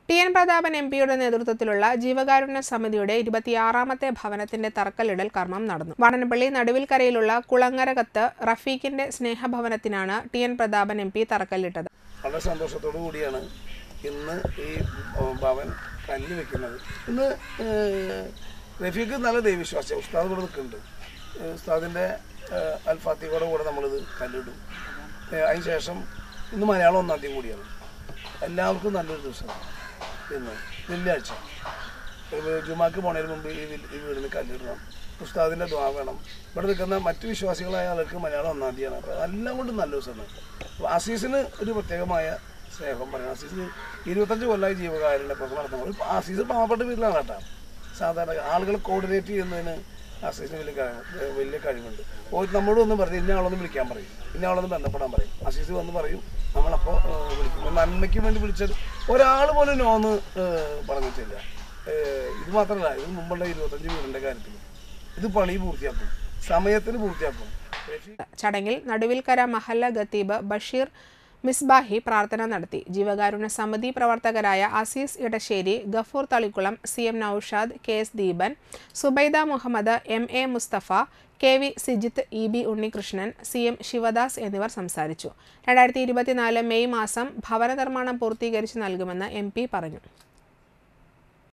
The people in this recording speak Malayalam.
ടി എൻ പ്രതാപൻ എം പിയുടെ നേതൃത്വത്തിലുള്ള ജീവകാരുണ്യ സമിതിയുടെ ഇരുപത്തിയാറാമത്തെ ഭവനത്തിന്റെ തറക്കല്ലിടൽ കർമ്മം നടന്നു വാടനപ്പള്ളി നടുവിൽക്കരയിലുള്ള കുളങ്ങരകത്ത് റഫീഖിന്റെ സ്നേഹഭവനത്തിനാണ് T N Prathapan M P തറക്കല്ലിട്ടത് വളരെ സന്തോഷത്തോടു കൂടിയാണ് ഇന്ന് ഈ ഭവൻ കല്ല് വെക്കുന്നത് ഇന്ന് ഏഹ്, റഫീഖ് നല്ല ദൈവവിശ്വാസ ഉസ്താദ് ഇവിടെ നിൽക്കുന്നുണ്ട് ഏഹ്, ഉസ്താദിൻ്റെ അൽഫാത്തിയുടെ കൂടെ നമ്മളിത് കല്ലിടും ഏഹ്, അതിന് ശേഷം ഇന്ന് മലയാളം ഒന്നാം തീയതി കൂടിയാണ് എല്ലാവർക്കും നല്ലൊരു ദിവസമാണ് ഇന്ന് വെള്ളിയാഴ്ച ഏഹ്, ജുമാക്ക് പോണതിന് മുമ്പ് ഈ വീ- ഈ വീടിന് കല്ലിടണം ഉസ്താദിൻ്റെ ദ്വാ വേണം ഇവിടെ നിൽക്കുന്ന മറ്റു വിശ്വാസികളായ ആൾക്ക് മലയാളം ഒന്നാം തീയതിയാണ് അപ്പോൾ എല്ലാം കൊണ്ടും നല്ല ദിവസമാണ് അപ്പോൾ ആസീസിന് ഒരു പ്രത്യേകമായ സ്നേഹം പറയണം ആസീസിന് ഇരുപത്തഞ്ച് കൊല്ലമായി ജീവകാരുണ്യ പ്രവർത്തനം നടത്തുന്നത് ഇപ്പോൾ ആസീസ് പാവപ്പെട്ട വീട്ടിലാണ് കേട്ടോ സാധാരണ ആളുകളെ കോർഡിനേറ്റ് ചെയ്യുന്നതിന് ആസീസിന് വലിയ കഴിവ് വലിയ കഴിവുണ്ട് ഓ നമ്മളോട് ഒന്ന് പറയും ഇന്ന ആളൊന്ന് വിളിക്കാൻ പറയും ഇന്ന ആളൊന്ന് ബന്ധപ്പെടാൻ പറയും ആസീസ് വന്ന് പറയും നമ്മളപ്പോൾ വിളിക്കും നന്മയ്ക്ക് വേണ്ടി വിളിച്ചത് ഒരാൾ പോലും നോന്ന് ഏഹ്, പറഞ്ഞിട്ടില്ല ഏഹ്, ഇത് മാത്രമല്ല ഇത് മുമ്പുള്ള ഇരുപത്തഞ്ച് വീടിൻ്റെ കാര്യത്തിൽ ഇത് പണി പൂർത്തിയാക്കും സമയത്തിന് പൂർത്തിയാക്കും റഫീഖ് ചടങ്ങിൽ നടുവിൽക്കര മഹല്ല ഖത്തീബ് ബഷീർ മിസ്ബാഹി പ്രാർത്ഥന നടത്തി ജീവകാരുണ്യ സമിതി പ്രവർത്തകരായ Azeez Edassery Gafoor Thalikulam C M Noushad K S Deepan Subaida Muhammad M A Musthafa K V Sijith E B Unnikrishnan C M Sivadas എന്നിവർ സംസാരിച്ചു രണ്ടായിരത്തി ഇരുപത്തിനാല് മെയ് മാസം ഭവന നിർമ്മാണം പൂർത്തീകരിച്ച് നൽകുമെന്ന് എം പി പറഞ്ഞു